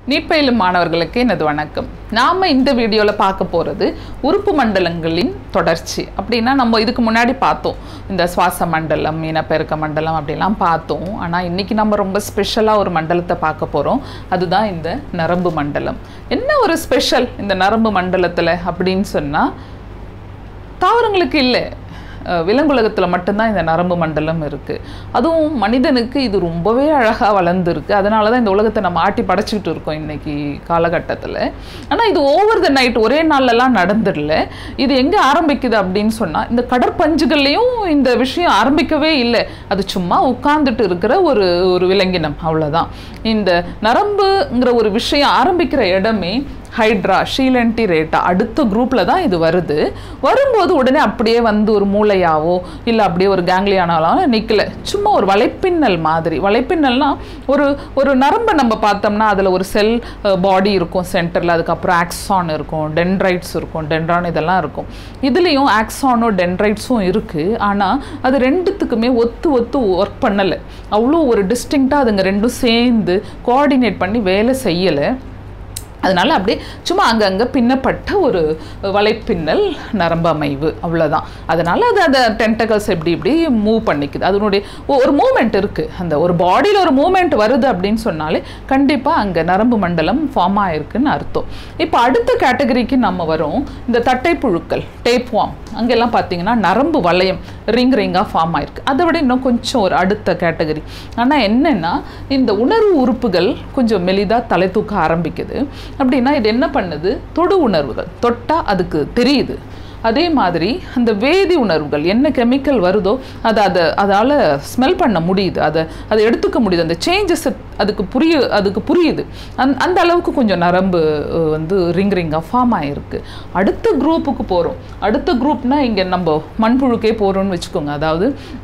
NEET பயிலும் மாணவர்களுக்கு எனது வணக்கம் நாம் இந்த வீடியோவில் பார்க்க போகிறது உறுப்பு மண்டலங்களின் தொடர்ச்சி அப்படின்னா நம்ம இதுக்கு முன்னாடி பார்த்தோம் இந்த சுவாச மண்டலம் இனப்பெருக்க மண்டலம் அப்படிலாம் பார்த்தோம் ஆனால் இன்றைக்கி நம்ம ரொம்ப ஸ்பெஷலாக ஒரு மண்டலத்தை பார்க்க போகிறோம் அதுதான் இந்த நரம்பு மண்டலம் என்ன ஒரு ஸ்பெஷல் இந்த நரம்பு மண்டலத்தில் அப்படின்னு சொன்னால் தாவரங்களுக்கு இல்லை அஹ் விலங்குலகத்தில் மட்டும்தான் இந்த நரம்பு மண்டலம் இருக்குது அதுவும் மனிதனுக்கு இது ரொம்பவே அழகாக வளர்ந்துருக்கு அதனால தான் இந்த உலகத்தை நம்ம ஆட்டி படைச்சிக்கிட்டு இருக்கோம் இன்னைக்கு காலகட்டத்தில் ஆனால் இது ஓவர் த நைட் ஒரே நாள்லலாம் நடந்துடல இது எங்கே ஆரம்பிக்குது அப்படின்னு சொன்னால் இந்த கடற்பஞ்சுகள்லேயும் இந்த விஷயம் ஆரம்பிக்கவே இல்லை அது சும்மா உட்கார்ந்துட்டு இருக்கிற ஒரு ஒரு விலங்கினம் அவ்வளோதான் இந்த நரம்புங்கிற ஒரு விஷயம் ஆரம்பிக்கிற இடமே ஹைட்ரா ஷீலண்டி ரேட்டா அடுத்த குரூப்பில் தான் இது வருது வரும்போது உடனே அப்படியே வந்து ஒரு மூளையாவோ இல்லை அப்படியே ஒரு கேங்லியானாலும் நிற்கல சும்மா ஒரு வலைப்பின்னல் மாதிரி வலைப்பின்னல்னா ஒரு ஒரு நரம்பை நம்ம பார்த்தோம்னா அதில் ஒரு செல் பாடி இருக்கும் சென்டரில் அதுக்கப்புறம் ஆக்ஸான் இருக்கும் டென்ட்ரைட்ஸ் இருக்கும் டென்ட்ரான் இதெல்லாம் இருக்கும் இதுலேயும் ஆக்ஸானோ டென்ட்ரைட்ஸும் இருக்குது ஆனால் அது ரெண்டுத்துக்குமே ஒத்து ஒத்து ஒர்க் பண்ணலை அவ்வளோ ஒரு டிஸ்டிங்க்டாக அதுங்க ரெண்டும் சேர்ந்து கோஆர்டினேட் பண்ணி வேலை செய்யலை அதனால் அப்படியே சும்மா அங்கங்கே பின்னப்பட்ட ஒரு வலைப்பின்னல் நரம்பு அமைவு அவ்வளோதான் அதனால் அது அந்த டென்டகல்ஸ் எப்படி இப்படி மூவ் பண்ணிக்குது அதனுடைய ஒ- ஒரு மூமெண்ட் இருக்குது அந்த ஒரு பாடியில் ஒரு மூமெண்ட் வருது அப்படின்னு சொன்னாலே கண்டிப்பாக அங்கே நரம்பு மண்டலம் ஃபார்ம் ஆயிருக்குன்னு அர்த்தம் இப்போ அடுத்த கேட்டகரிக்கு நம்ம வரோம் இந்த தட்டைப்புழுக்கள் டேப் வாம் அங்கெல்லாம் பார்த்தீங்கன்னா நரம்பு வளையம் ரிங் ரிங்காக ஃபார்ம் ஆயிருக்கு அதை விட இன்னும் கொஞ்சம் ஒரு அடுத்த கேட்டகரி ஆனால் என்னென்னா இந்த உணர்வு உறுப்புகள் கொஞ்சம் மெலிதாக தலை தூக்க ஆரம்பிக்குது அப்படின்னா இது என்ன பண்ணுது தொடு உணர்வுகள் தொட்டால் அதுக்கு தெரியுது அதே மாதிரி அந்த வேதி உணர்வுகள் என்ன கெமிக்கல் வருதோ அதை அதை அதால் ஸ்மெல் பண்ண முடியுது அதை அதை எடுத்துக்க முடியுது அந்த சேஞ்சஸ் அதுக்கு புரிய அதுக்கு புரியுது அந் அந்த அளவுக்கு கொஞ்சம் நரம்பு அஹ், வந்து ரிங் ரிங்காக ஃபார்ம் ஆகிருக்கு அடுத்த குரூப்புக்கு போகிறோம் அடுத்த குரூப்னா இங்கே நம்ம மண்புழுக்கே போகிறோம்னு வச்சுக்கோங்க அதாவது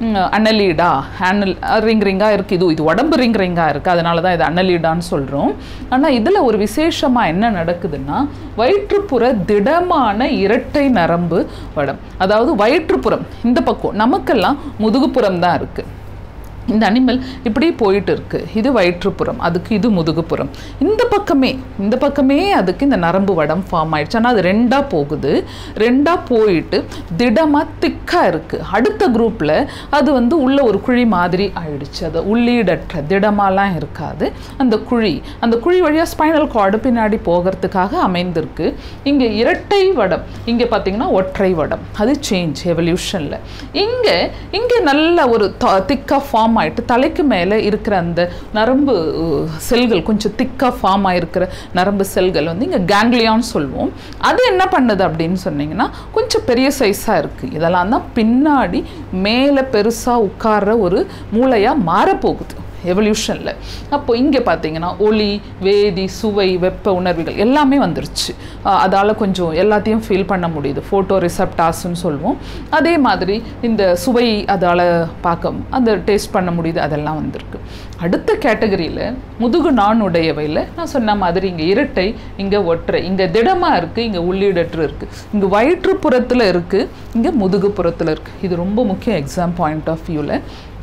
அனலீடா அனல் ரிங் ரிங்காக இருக்குது இது இது உடம்பு ரிங் ரிங்காக இருக்குது அதனால தான் இது அனலீடான்னு சொல்கிறோம் ஆனால் இதில் ஒரு விசேஷமாக என்ன நடக்குதுன்னா வயிற்றுப்புற திடமான இரட்டை நரம்பு வடம் அதாவது வயிற்றுப்புறம் இந்த பக்கம் நமக்கெல்லாம் முதுகுப்புறம் தான் இருக்குது இந்த அனிமல் இப்படி போயிட்டு இருக்கு இது வயிற்றுப்புறம் அதுக்கு இது முதுகுப்புறம் இந்த பக்கமே இந்த பக்கமே அதுக்கு இந்த நரம்பு வடம் ஃபார்ம் ஆயிடுச்சு ஆனால் அது ரெண்டாக போகுது ரெண்டாக போயிட்டு திடமாக திக்காக இருக்குது அடுத்த குரூப்பில் அது வந்து உள்ள ஒரு குழி மாதிரி ஆயிடுச்சு அது உள்ளீடற்ற திடமாலாம் இருக்காது அந்த குழி அந்த குழி வழியாக ஸ்பைனல் கார்டு பின்னாடி போகிறதுக்காக அமைந்திருக்கு இங்கே இரட்டை வடம் இங்கே பார்த்தீங்கன்னா ஒற்றை வடம் அது சேஞ்ச் எவல்யூஷனில் இங்கே இங்கே நல்ல ஒரு திக்காக ஃபார்ம் ஆயிட்டு தலைக்கு மேலே இருக்கிற அந்த நரம்பு அஹ், செல்கள் கொஞ்சம் திக்காக ஃபார்ம் ஆயிருக்கிற நரம்பு செல்கள் வந்து இங்கே கேங்லியான்னு சொல்லுவோம் அது என்ன பண்ணுது அப்படின்னு சொன்னீங்கன்னா கொஞ்சம் பெரிய சைஸாக இருக்குது இதெல்லாம் தான் பின்னாடி மேலே பெருசாக உட்கார்ற ஒரு மூளையாக மாறப்போகுது எவல்யூஷனில் அப்போ இங்கே பார்த்தீங்கன்னா ஒளி வேதி சுவை வெப்ப உணர்வுகள் எல்லாமே வந்துருச்சு அதால் கொஞ்சம் எல்லாத்தையும் ஃபீல் பண்ண முடியுது ஃபோட்டோ ரிசப்டாஸ்ன்னு சொல்லுவோம் அதே மாதிரி இந்த சுவை அதால் பார்க்க அந்த டேஸ்ட் பண்ண முடியுது அதெல்லாம் வந்திருக்கு அடுத்த கேட்டகரியில் முதுகு நான் உடையவையில் நான் சொன்ன மாதிரி இங்கே இரட்டை இங்கே ஒற்றை இங்கே திடமாக இருக்குது இங்கே உள்ளீடற்று இருக்குது இங்கே வயிற்றுப்புறத்தில் இருக்குது இங்கே முதுகுப்புறத்தில் இருக்குது இது ரொம்ப முக்கியம் எக்ஸாம் பாயிண்ட் ஆஃப் வியூவில்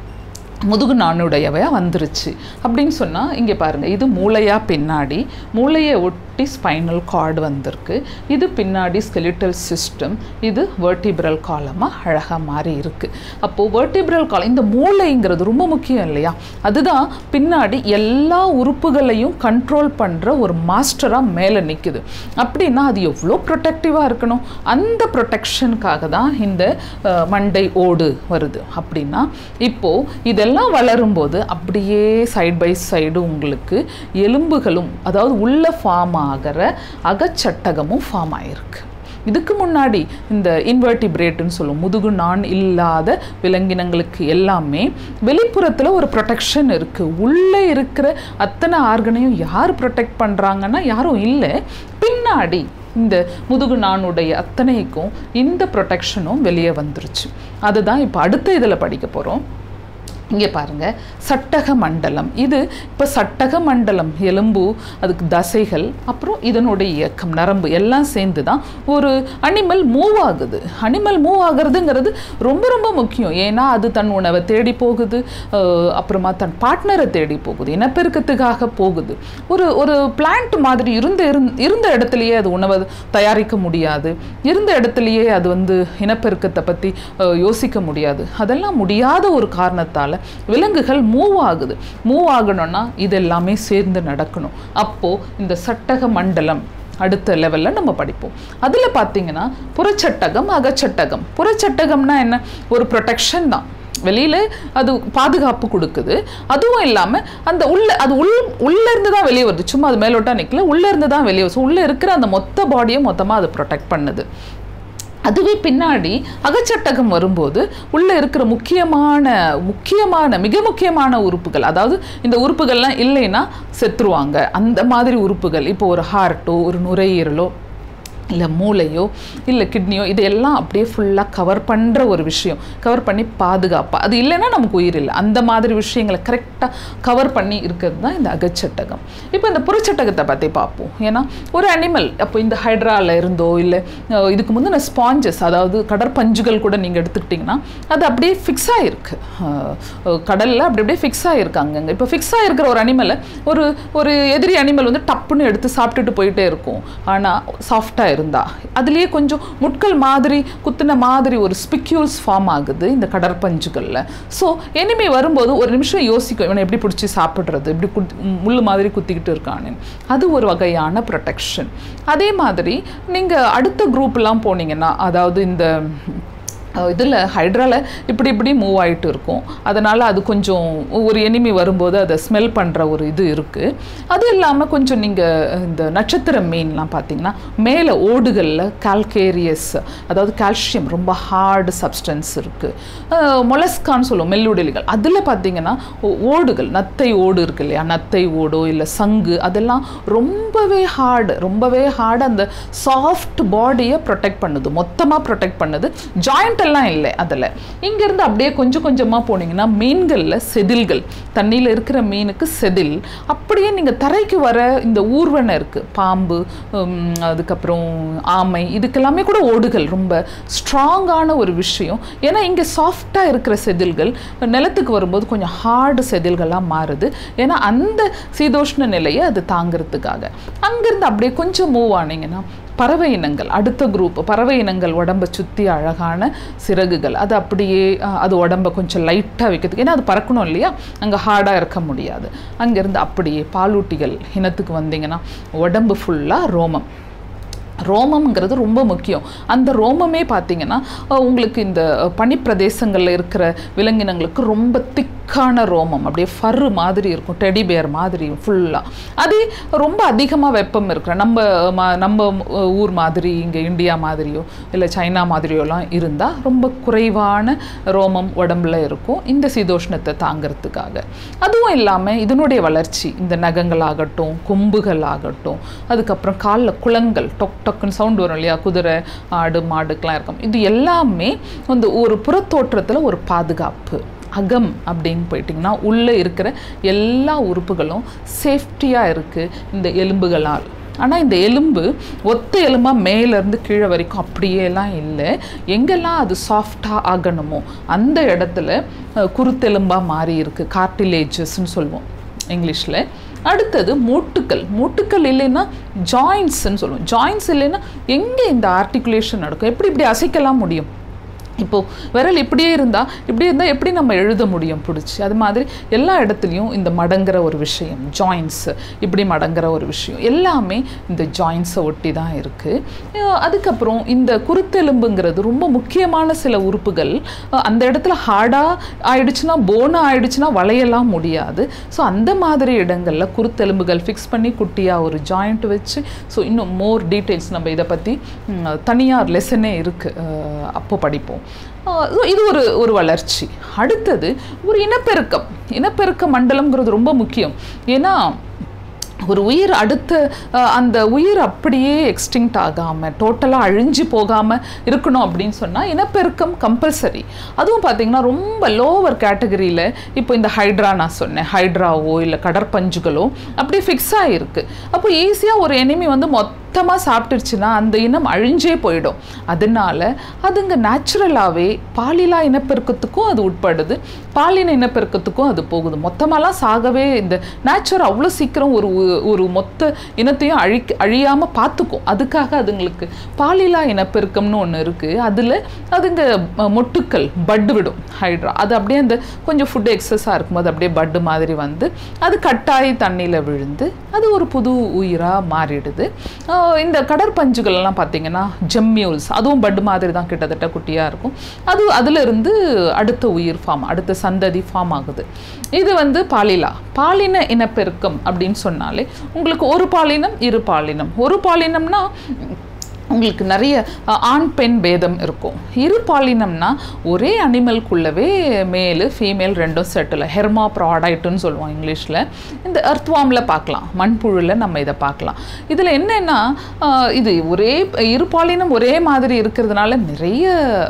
முதுகு நானுடையவையாக வந்துருச்சு அப்படின்னு சொன்னால் இங்கே பாருங்கள் இது மூளையா பின்னாடி மூளையை ஒட்டி ஸ்பைனல் கார்டு வந்திருக்கு இது பின்னாடி ஸ்கெலிட்டல் சிஸ்டம் இது வெர்டிபிரல் காலமாக அழகாக மாறி இருக்குது அப்போது வெர்டிபிரல் காலம் இந்த மூளைங்கிறது ரொம்ப முக்கியம் இல்லையா அதுதான் பின்னாடி எல்லா உறுப்புகளையும் கண்ட்ரோல் பண்ணுற ஒரு மாஸ்டராக மேலே நிற்குது அப்படின்னா அது எவ்வளோ ப்ரொடெக்டிவாக இருக்கணும் அந்த ப்ரொடெக்ஷனுக்காக தான் இந்த அஹ், மண்டை ஓடு வருது அப்படின்னா இப்போது இதெல்லாம் வளரும்போது அப்படியே சைடு பை சைடு உங்களுக்கு எலும்புகளும் அதாவது உள்ள ஃபார்ம் ஆகிற அகச்சட்டகமும் ஃபார்ம் ஆயிருக்கு இதுக்கு முன்னாடி இந்த இன்வெர்டிபிரேட்டுன்னு சொல்லுவோம் முதுகு நான் இல்லாத விலங்கினங்களுக்கு எல்லாமே வெளிப்புறத்தில் ஒரு ப்ரொடெக்ஷன் இருக்குது உள்ளே இருக்கிற அத்தனை ஆர்கனையும் யார் ப்ரொடெக்ட் பண்ணுறாங்கன்னா யாரும் இல்லை பின்னாடி இந்த முதுகு நானுடைய அத்தனைக்கும் இந்த ப்ரொடெக்ஷனும் வெளியே வந்துருச்சு அதுதான் இப்போ அடுத்த இதில் படிக்க போகிறோம் இங்கே பாருங்க சட்டக மண்டலம் இது இப்போ சட்டக மண்டலம் எலும்பு அதுக்கு தசைகள் அப்புறம் இதனுடைய இயக்கம் நரம்பு எல்லாம் சேர்ந்து தான் ஒரு அனிமல் மூவ் ஆகுது அனிமல் மூவ் ஆகுறதுங்கிறது ரொம்ப ரொம்ப முக்கியம் ஏன்னா அது தன் உணவை தேடி போகுது அஹ், அப்புறமா தன் பார்ட்னரை தேடி போகுது இனப்பெருக்கத்துக்காக போகுது ஒரு ஒரு பிளான்ட் மாதிரி இருந்த இருந்த- இருந்த இடத்துலையே அது உணவை தயாரிக்க முடியாது இருந்த இடத்துலையே அது வந்து இனப்பெருக்கத்தை பற்றி யோசிக்க முடியாது அதெல்லாம் முடியாத ஒரு காரணத்தால் விலங்குகள் மூவ் ஆகுது மூவ் ஆகணும்னா இது எல்லாமே சேர்ந்து நடக்கணும் அப்போது இந்த சட்டக மண்டலம் அடுத்த லெவலில் நம்ம படிப்போம் அதில் பார்த்தீங்கன்னா புறச்சட்டகம் அகச்சட்டகம் புறச்சட்டகம்னா என்ன ஒரு ப்ரொடெக்ஷன் தான் வெளியில அது பாதுகாப்பு கொடுக்குது அதுவும் இல்லாமல் அந்த உள்ள அது உள் உள்ள இருந்து தான் வெளியே வருது சும்மா அது மேலோட்டா நிற்கல உள்ள இருந்து தான் வெளியே வருது உள்ள இருக்கிற அந்த மொத்த பாடியை மொத்தமாக அது ப்ரொடெக்ட் பண்ணுது அதுவே பின்னாடி அகச்சட்டகம் வரும்போது உள்ள இருக்கிற முக்கியமான முக்கியமான மிக முக்கியமான உறுப்புகள் அதாவது இந்த உறுப்புகள்லாம் இல்லைன்னா செத்துருவாங்க அந்த மாதிரி உறுப்புகள் இப்போ ஒரு ஹார்ட்டோ ஒரு நுரையீரலோ இல்லை மூளையோ இல்லை கிட்னியோ இதெல்லாம் அப்படியே ஃபுல்லாக கவர் பண்ணுற ஒரு விஷயம் கவர் பண்ணி பாதுகாப்பா அது இல்லைன்னா நமக்கு உயிர் இல்லை அந்த மாதிரி விஷயங்களை கரெக்டாக கவர் பண்ணி இருக்கிறது தான் இந்த அகச்சட்டகம் இப்போ இந்த புறச்சட்டகத்தை பற்றி பார்ப்போம் ஏன்னா ஒரு அனிமல் அப்போ இந்த ஹைட்ரால இருந்தோ இல்லை அஹ், இதுக்கு முந்தின ஸ்பாஞ்சஸ் அதாவது கடற்பஞ்சுகள் கூட நீங்கள் எடுத்துக்கிட்டிங்கன்னா அது அப்படியே ஃபிக்ஸ் ஆகிருக்கு கடலில் அப்படி அப்படியே ஃபிக்ஸ் ஆகிருக்கு அங்கங்கே இப்போ ஃபிக்ஸ் ஆகிருக்கிற ஒரு அனிமலை ஒரு ஒரு எதிரி அனிமல் வந்து டப்புன்னு எடுத்து சாப்பிட்டுட்டு போயிட்டே இருக்கும் ஆனால் சாஃப்டாக இருந்தா அதுலேயே கொஞ்சம் முட்கள் மாதிரி குத்துன மாதிரி ஒரு ஸ்பிக்யூல்ஸ் ஃபார்ம் ஆகுது இந்த கடற்பஞ்சுகளில் ஸோ எனிமே வரும்போது ஒரு நிமிஷம் யோசிக்கும் இவனை எப்படி பிடிச்சி சாப்பிட்றது இப்படி குத் முள் மாதிரி குத்திக்கிட்டு இருக்கானு அது ஒரு வகையான ப்ரொடெக்ஷன் அதே மாதிரி நீங்கள் அடுத்த குரூப்லாம் போனீங்கன்னா அதாவது இந்த இதில் ஹைட்ரால இப்படி இப்படி மூவ் ஆயிட்டு இருக்கும் அதனால் அது கொஞ்சம் ஒரு எனிமி வரும்போது அதை ஸ்மெல் பண்ணுற ஒரு இது இருக்குது அது இல்லாமல் கொஞ்சம் நீங்கள் இந்த நட்சத்திர மீன்லாம் பார்த்தீங்கன்னா மேலே ஓடுகளில் கால்கேரியஸ் அதாவது கால்சியம் ரொம்ப ஹார்டு சப்ஸ்டன்ஸ் இருக்குது மொலஸ்கான்னு சொல்லுவோம் மெல்லுடலிகள் அதில் பார்த்தீங்கன்னா ஓ- ஓடுகள் நத்தை ஓடு இருக்கு இல்லையா நத்தை ஓடோ இல்லை சங்கு அதெல்லாம் ரொம்பவே ஹார்டு ரொம்பவே ஹார்டு அந்த சாஃப்ட் பாடியை ப்ரொடெக்ட் பண்ணுது மொத்தமாக ப்ரொடெக்ட் பண்ணுது ஜாயிண்ட் எல்லாம் இல்லை அதில் இங்கேருந்து அப்படியே கொஞ்சம் கொஞ்சமாக போனீங்கன்னா மீன்களில் செதில்கள் தண்ணியில் இருக்கிற மீனுக்கு செதில் அப்படியே நீங்கள் தரைக்கு வர இந்த ஊர்வனை இருக்குது பாம்பு உம், அதுக்கப்புறம் ஆமை இதுக்கெல்லாமே கூட ஓடுகள் ரொம்ப ஸ்ட்ராங்கான ஒரு விஷயம் ஏன்னா இங்கே சாஃப்டாக இருக்கிற செதில்கள் நிலத்துக்கு வரும்போது கொஞ்சம் ஹார்டு செதில்களாக மாறுது ஏன்னா அந்த சீதோஷ்ண நிலையை அது தாங்கிறதுக்காக அங்கேருந்து அப்படியே கொஞ்சம் மூவ் ஆனீங்கன்னா பறவை இனங்கள் அடுத்த குரூப் பறவை இனங்கள் உடம்பை சுற்றி அழகான சிறகுகள் அது அப்படியே அஹ், அது உடம்பை கொஞ்சம் லைட்டாக வைக்கிறதுக்கு ஏன்னா அது பறக்கணும் இல்லையா அங்கே ஹார்டாக இருக்க முடியாது அங்கேருந்து அப்படியே பாலூட்டிகள் இனத்துக்கு வந்தீங்கன்னா உடம்பு ஃபுல்லாக ரோமம் ரோமம்ங்கிறது ரொம்ப முக்கியம் அந்த ரோமமே பார்த்தீங்கன்னா அஹ், உங்களுக்கு இந்த பனிப்பிரதேசங்களில் இருக்கிற விலங்கினங்களுக்கு ரொம்ப திக்கான ரோமம் அப்படியே ஃபர்ரு மாதிரி இருக்கும் டெடி பேர் மாதிரி ஃபுல்லாக அதே ரொம்ப அதிகமாக வெப்பம் இருக்கிற நம்ம ம- நம்ம அஹ், ஊர் மாதிரி இங்கே இந்தியா மாதிரியோ இல்லை சைனா மாதிரியோலாம் இருந்தால் ரொம்ப குறைவான ரோமம் உடம்புல இருக்கும் இந்த சீதோஷ்ணத்தை தாங்கிறதுக்காக அதுவும் இல்லாமல் இதனுடைய வளர்ச்சி இந்த நகங்களாகட்டும் கொம்புகள் ஆகட்டும் அதுக்கப்புறம் காலில் குளங்கள் டொக் டொக்குன்னு சவுண்ட் வரும் இல்லையா குதிரை ஆடு மாடுக்கெலாம் இருக்கும் இது எல்லாமே வந்து ஒரு புறத்தோற்றத்தில் ஒரு பாதுகாப்பு அகம் அப்படின்னு போயிட்டிங்கன்னா உள்ளே இருக்கிற எல்லா உறுப்புகளும் சேஃப்டியாக இருக்குது இந்த எலும்புகளால் ஆனால் இந்த எலும்பு ஒத்த எலும்பாக மேலேருந்து கீழே வரைக்கும் அப்படியேலாம் இல்லை எங்கெல்லாம் அது சாஃப்டாக ஆகணுமோ அந்த இடத்துல அஹ், குருத்தெலும்பாக மாறி இருக்குது கார்டிலேஜஸ்ன்னு சொல்லுவோம் இங்கிலீஷில் அடுத்தது மூட்டுக்கள் மூட்டுக்கள் இல்லைன்னா ஜாயின்ஸ்ன்னு சொல்லுவோம் ஜாயின்ஸ் இல்லைன்னா எங்கே இந்த ஆர்டிகுலேஷன் நடக்கும் எப்படி இப்படி அசைக்கலாம் முடியும் இப்போது விரல் இப்படியே இருந்தால் இப்படி இருந்தால் எப்படி நம்ம எழுத முடியும் பிடிச்சி அது மாதிரி எல்லா இடத்துலையும் இந்த மடங்குற ஒரு விஷயம் ஜாயின்ஸ் இப்படி மடங்குற ஒரு விஷயம் எல்லாமே இந்த ஜாயின்ஸை ஒட்டி தான் இருக்குது அதுக்கப்புறம் இந்த குருத்தெலும்புங்கிறது ரொம்ப முக்கியமான சில உறுப்புகள் அஹ் அந்த இடத்துல ஹார்டாக ஆயிடுச்சுன்னா போனாக ஆயிடுச்சுன்னா வளையலாம் முடியாது ஸோ அந்த மாதிரி இடங்களில் குருத்தெலும்புகள் ஃபிக்ஸ் பண்ணி குட்டியாக ஒரு ஜாயிண்ட் வச்சு ஸோ இன்னும் மோர் டீட்டெயில்ஸ் நம்ம இதை பற்றி தனியார் லெசனே இருக்குது அப்போ படிப்போம் அஹ் so இது ஒரு ஒரு வளர்ச்சி அடுத்தது ஒரு இனப்பெருக்கம் இனப்பெருக்க மண்டலம்ங்கிறது ரொம்ப முக்கியம் ஏன்னா ஒரு உயிர் அடுத்த அஹ், அந்த உயிர் அப்படியே எக்ஸ்டிங்க்ட் ஆகாமல் டோட்டலாக அழிஞ்சு போகாமல் இருக்கணும் அப்படின்னு சொன்னால் இனப்பெருக்கம் கம்பல்சரி அதுவும் பார்த்தீங்கன்னா ரொம்ப லோவர் கேட்டகரியில் இப்போ இந்த ஹைட்ரா நான் சொன்னேன் ஹைட்ராவோ இல்லை கடற்பஞ்சுகளோ அப்படியே ஃபிக்ஸ் ஆகிருக்கு அப்போ ஈஸியாக ஒரு எனிமி வந்து மொத்தமாக சாப்பிட்டுருச்சுன்னா அந்த இனம் அழிஞ்சே போயிடும் அதனால அதுங்க நேச்சுரலாகவே பாலிலா இனப்பெருக்கத்துக்கும் அது உட்படுது பாலின இனப்பெருக்கத்துக்கும் அது போகுது மொத்தமாலாம் சாகவே இந்த நேச்சர் அவ்வளோ சீக்கிரம் ஒரு உ- ஒரு மொத்த இனத்தையும் அழிக்க அழியாமல் பார்த்துக்கும் அதுக்காக அதுங்களுக்கு பாலிலா இனப்பெருக்கம்னு ஒன்று இருக்குது அதில் அதுங்க அஹ், மொட்டுக்கள் பட்டு விடும் ஹைட்ரா அது அப்படியே அந்த கொஞ்சம் ஃபுட் எக்ஸஸாக இருக்கும்போது அப்படியே பட்டு மாதிரி வந்து அது கட்டாயி தண்ணியில் விழுந்து அது ஒரு புது உயிராக மாறிடுது ஆஹ் இந்த கடற்பஞ்சுகள் எல்லாம் பார்த்தீங்கன்னா ஜெம்மியூல்ஸ் அதுவும் பட்டு மாதிரி தான் கிட்டத்தட்ட குட்டியாக இருக்கும் அது அதிலிருந்து அடுத்த உயிர் ஃபார்ம் அடுத்த சந்ததி ஃபார்ம் ஆகுது இது வந்து பாலிலா பாலின இனப்பெருக்கம் அப்படின்னு சொன்னாலே உங்களுக்கு ஒரு பாலினம் இரு பாலினம் ஒரு பாலினம்னா உங்களுக்கு நிறைய அஹ், ஆண் பெண் பேதம் இருக்கும் இரு பாலினம்னா ஒரே அனிமல்குள்ளவே மேலு ஃபீமேல் ரெண்டும் செட்டில் ஹெர்மா ப்ராடைட்டுன்னு சொல்லுவோம் இங்கிலீஷில் இந்த எர்த்வாமில் பார்க்கலாம் மண்புழுவில் நம்ம இதை பார்க்கலாம் இதில் என்னென்னா இது ஒரே இரு பாலினம் ஒரே மாதிரி இருக்கிறதுனால நிறைய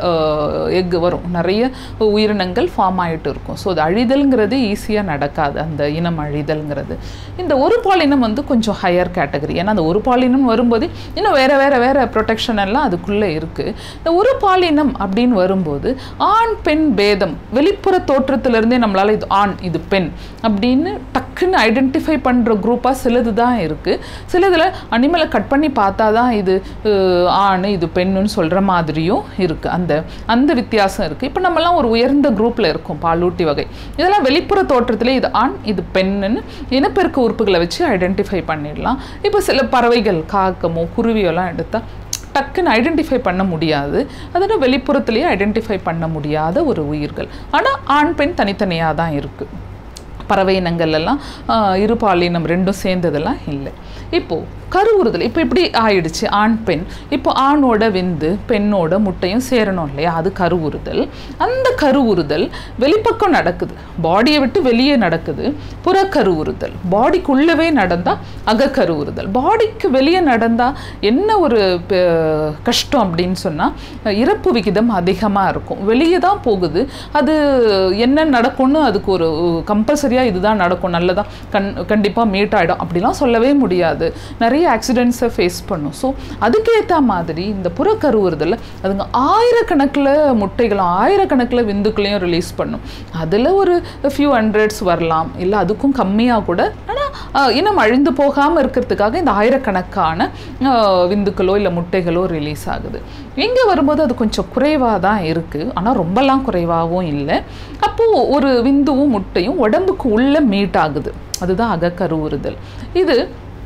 எக் வரும் நிறைய உயிரினங்கள் ஃபார்ம் ஆகிட்டு இருக்கும் ஸோ அது அழிதல்ங்கிறது ஈஸியாக நடக்காது அந்த இனம் அழிதல்ங்கிறது இந்த ஒரு பாலினம் வந்து கொஞ்சம் ஹையர் கேட்டகரி ஏன்னா அந்த ஒரு பாலினம் வரும்போது இன்னும் வேற வேற வேற ப்ரொடெக்ஷன் எல்லாம் அதுக்குள்ளே இருக்குது இந்த ஒரு பாலினம் அப்படின்னு வரும்போது ஆண் பெண் பேதம் வெளிப்புற தோற்றத்திலிருந்தே நம்மளால் இது ஆண் இது பெண் அப்படின்னு டக்குன்னு ஐடென்டிஃபை பண்ணுற குரூப்பாக சிலது தான் இருக்குது சிலதில் அனிமலை கட் பண்ணி பார்த்தா தான் இது அஹ், ஆண் இது பெண்ணுன்னு சொல்கிற மாதிரியும் இருக்குது அந்த அந்த வித்தியாசம் இருக்குது இப்போ நம்மலாம் ஒரு உயர்ந்த குரூப்பில் இருக்கோம் பாலூட்டி வகை இதெல்லாம் வெளிப்புற தோற்றத்திலே இது ஆண் இது பெண்ணுன்னு இனப்பெருக்க உறுப்புகளை வச்சு ஐடென்டிஃபை பண்ணிடலாம் இப்போ சில பறவைகள் காக்கமோ குருவியெல்லாம் எடுத்தால் டக்குன்னு ஐடென்டிஃபை பண்ண முடியாது அதோட வெளிப்புறத்துலேயே ஐடென்டிஃபை பண்ண முடியாத ஒரு உயிர்கள் ஆனால் ஆண் பெண் தனித்தனியாக தான் இருக்குது பறவை இனங்கள் எல்லாம் ஆஹ், இரு பாலினம் ரெண்டும் சேர்ந்ததெல்லாம் இல்லை இப்போது கருவுறுதல் இப்போ இப்படி ஆயிடுச்சு ஆண் பெண் இப்போ ஆணோட விந்து பெண்ணோட முட்டையும் சேரணும் இல்லையா அது கருவுறுதல் அந்த கருவுறுதல் வெளிப்பக்கம் நடக்குது பாடியை விட்டு வெளியே நடக்குது புறக்கருவுறுதல் பாடிக்குள்ளவே நடந்தால் அகக்கருவுறுதல் பாடிக்கு வெளியே நடந்தால் என்ன ஒரு ப- கஷ்டம் அப்படின்னு சொன்னால் இறப்பு விகிதம் அதிகமாக இருக்கும் வெளியே தான் போகுது அது என்ன நடக்கும்னு அதுக்கு ஒரு கம்பல்சரியாக இதுதான் நடக்கும் நல்லதாக கண் கண்டிப்பாக மீட் ஆகிடும் அப்படிலாம் சொல்லவே முடியாது நிறைய ஆக்சிடென்ட்ஸை ஃபேஸ் பண்ணும் ஸோ அதுக்கேற்ற மாதிரி இந்த புறக்கருவுறுதல் அதுங்க ஆயிரக்கணக்கில் முட்டைகளும் ஆயிரக்கணக்கில் விந்துக்களையும் ரிலீஸ் பண்ணும் அதில் ஒரு ஃபியூ ஹண்ட்ரட்ஸ் வரலாம் இல்லை அதுக்கும் கம்மியாக கூட ஆனால் இனம் அழிந்து போகாமல் இருக்கிறதுக்காக இந்த ஆயிரக்கணக்கான ஆஹ், விந்துக்களோ இல்லை முட்டைகளோ ரிலீஸ் ஆகுது இங்கே வரும்போது அது கொஞ்சம் குறைவாக தான் இருக்குது ஆனால் ரொம்பலாம் குறைவாகவும் இல்லை அப்போது ஒரு விந்துவும் முட்டையும் உடம்புக்கு உள்ளே மீட் ஆகுது அதுதான் அகக்கருவுறுதல் இது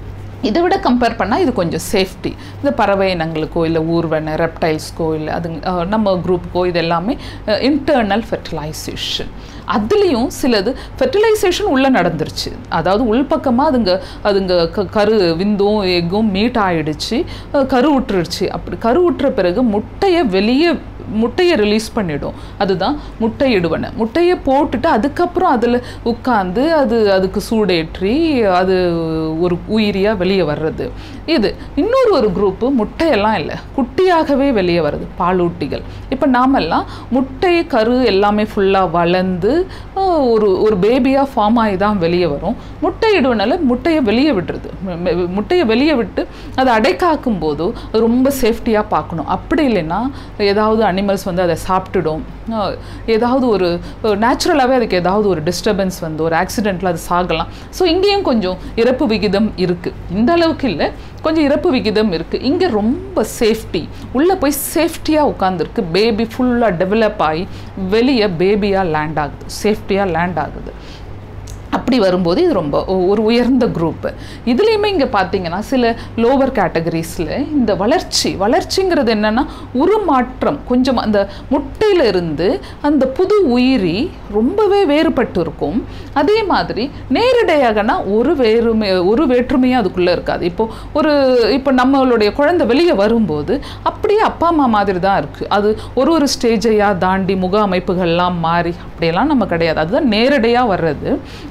இதை விட கம்பேர் பண்ணால் இது கொஞ்சம் சேஃப்டி இந்த பறவை இனங்களுக்கோ இல்லை ஊர்வன ரெப்டைல்ஸ்க்கோ இல்லை அது அஹ், நம்ம குரூப்புக்கோ இது எல்லாமே இன்டர்னல் ஃபெர்டிலைசேஷன் அதுலேயும் சிலது ஃபெர்டிலைசேஷன் உள்ளே நடந்துருச்சு அதாவது உள்பக்கமாக அதுங்க அதுங்க க கரு விந்தும் எக்கும் மீட் ஆயிடுச்சு அஹ், கரு விட்டுருச்சு அப்படி கரு விட்டுற பிறகு முட்டையை வெளியே முட்டையை ரிலீஸ் பண்ணிடும் அதுதான் முட்டையிடுவன முட்டையை போட்டுட்டு அதுக்கப்புறம் அதில் உட்காந்து அது அதுக்கு சூடேற்றி அது ஒரு உயிரியாக வெளியே வர்றது இது இன்னொரு ஒரு குரூப்பு முட்டையெல்லாம் இல்லை குட்டியாகவே வெளியே வருது பாலூட்டிகள் இப்போ நாமெல்லாம் முட்டை கரு எல்லாமே ஃபுல்லாக வளர்ந்து ஆஹ், ஒரு ஒரு பேபியாக ஃபார்ம் ஆகி தான் வெளியே வரும் முட்டையிடுவனால முட்டையை வெளியே விட்டுருது ம- ம- முட்டையை வெளியே விட்டு அதை அடைக்காக்கும் போதோ அது ரொம்ப சேஃப்டியாக பார்க்கணும் அப்படி இல்லைன்னா ஏதாவது அனிமல்ஸ் வந்து அதை சாப்பிட்டுடும் அஹ் ஏதாவது ஒரு நேச்சுரலாகவே அதுக்கு ஏதாவது ஒரு டிஸ்டர்பன்ஸ் வந்து ஒரு ஆக்சிடெண்ட்டில் அது சாகலாம் ஸோ இங்கேயும் கொஞ்சம் இறப்பு விகிதம் இருக்குது இந்த அளவுக்கு இல்லை கொஞ்சம் இறப்பு விகிதம் இருக்குது இங்கே ரொம்ப சேஃப்டி உள்ளே போய் சேஃப்டியாக உட்காந்துருக்கு பேபி ஃபுல்லாக டெவலப் ஆகி வெளியே பேபியாக லேண்ட் ஆகுது சேஃப்டியாக லேண்ட் ஆகுது அப்படி வரும்போது இது ரொம்ப ஒ- ஒரு உயர்ந்த குரூப்பு இதுலேயுமே இங்கே பார்த்தீங்கன்னா சில லோவர் கேட்டகரிஸில் இந்த வளர்ச்சி வளர்ச்சிங்கிறது என்னென்னா உருமாற்றம் கொஞ்சம் அந்த முட்டையில இருந்து அந்த புது உயிரி ரொம்பவே வேறுபட்டு இருக்கும் அதே மாதிரி நேரடியாகனா ஒரு வேறுமை ஒரு வேற்றுமையும் அதுக்குள்ளே இருக்காது இப்போ ஒரு இப்போ நம்மளுடைய குழந்தை வெளியே வரும்போது அப்படியே அப்பா அம்மா மாதிரி தான் இருக்குது அது ஒரு ஒரு ஸ்டேஜையாக தாண்டி முக அமைப்புகள்லாம் மாறி அப்படியெல்லாம் நம்ம கிடையாது அதுதான் நேரடியாக வர்றது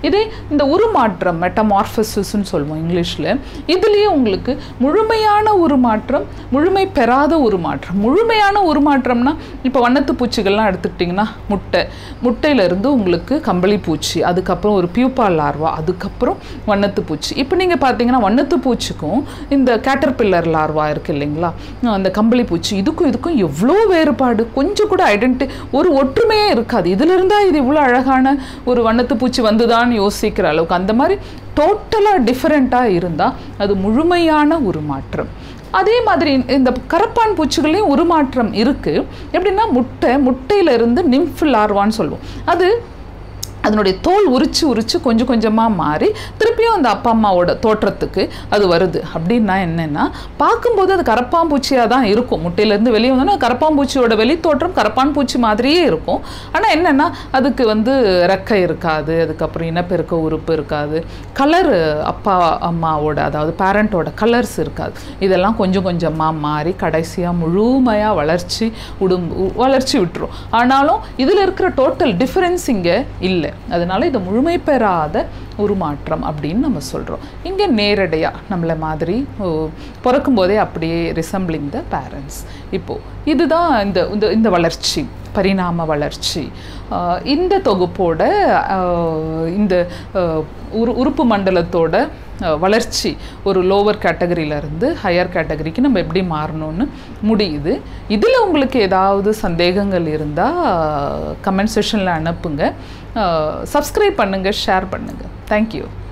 இதே இந்த உருமாற்றம் மெட்டமார்பசிஸ்ன்னு சொல்லுவோம் இங்கிலீஷில் இதுலேயே உங்களுக்கு முழுமையான உருமாற்றம் முழுமை பெறாத உருமாற்றம் முழுமையான உருமாற்றம்னா இப்போ வண்ணத்து பூச்சிகள்லாம் எடுத்துக்கிட்டிங்கன்னா முட்டை முட்டையிலேருந்து உங்களுக்கு கம்பளி பூச்சி அதுக்கப்புறம் ஒரு பியூப்பா லார்வா அதுக்கப்புறம் வண்ணத்து பூச்சி இப்போ நீங்கள் பார்த்தீங்கன்னா வண்ணத்து பூச்சிக்கும் இந்த கேட்டர்பில்லர் லார்வா இருக்குது இல்லைங்களா அந்த கம்பளி பூச்சி இதுக்கும் இதுக்கும் எவ்வளோ வேறுபாடு கொஞ்சம் கூட ஐடென்டி ஒரு ஒற்றுமையே இருக்காது இதுல இருந்தா இது இவ்வளோ அழகான ஒரு வண்ணத்து பூச்சி வந்துதான்னு யோசிக்கிற அளவுக்கு அந்த மாதிரி டோட்டலாக டிஃப்ரெண்ட்டாக இருந்தால் அது முழுமையான உருமாற்றம் அதே மாதிரி இந்த கரப்பான் பூச்சிகளையும் உருமாற்றம் இருக்கு எப்படின்னா முட்டை முட்டையிலிருந்து நிம்ஃப் லார்வான்னு சொல்லுவோம் அது அதனுடைய தோல் உரிச்சு உரிச்சு கொஞ்சம் கொஞ்சமாக மாறி திருப்பியும் அந்த அப்பா அம்மாவோட தோற்றத்துக்கு அது வருது அப்படின்னா என்னென்னா பார்க்கும்போது அது கரப்பாம்பூச்சியாக தான் இருக்கும் முட்டையிலேருந்து வெளியே வந்தோன்னா கரப்பாம்பூச்சியோட வெளி தோற்றம் கரப்பான் பூச்சி மாதிரியே இருக்கும் ஆனால் என்னென்னா அதுக்கு வந்து ரெக்கை இருக்காது அதுக்கப்புறம் இனப்பெருக்க உறுப்பு இருக்காது கலர் அப்பா அம்மாவோட அதாவது பேரண்ட்டோட கலர்ஸ் இருக்காது இதெல்லாம் கொஞ்சம் கொஞ்சமாக மாறி கடைசியாக முழுமையாக வளர்ச்சி உடும்பு வளர்ச்சி விட்டுரும் ஆனாலும் இதில் இருக்கிற டோட்டல் டிஃப்ரென்ஸ் இங்கே இல்லை அதனால இது முழுமை பெறாத உருமாற்றம் அப்படின்னு நம்ம சொல்கிறோம் இங்கே நேரடியாக நம்மளை மாதிரி ஓ, பிறக்கும் போதே அப்படியே ரிசம்பிளிங் த பேரண்ட்ஸ் இப்போது இதுதான் இந்த இந்த இந்த வளர்ச்சி பரிணாம வளர்ச்சி ஆஹ் இந்த தொகுப்போட ஆஹ் இந்த ஆஹ் உரு உறுப்பு மண்டலத்தோட ஆஹ் வளர்ச்சி ஒரு லோவர் கேட்டகரியிலேருந்து ஹையர் கேட்டகரிக்கு நம்ம எப்படி மாறணும்னு முடியுது இதில் உங்களுக்கு ஏதாவது சந்தேகங்கள் இருந்தால் கமெண்ட் செஷனில் அனுப்புங்க சப்ஸ்கிரைப் பண்ணுங்கள் ஷேர் பண்ணுங்கள் தேங்க்யூ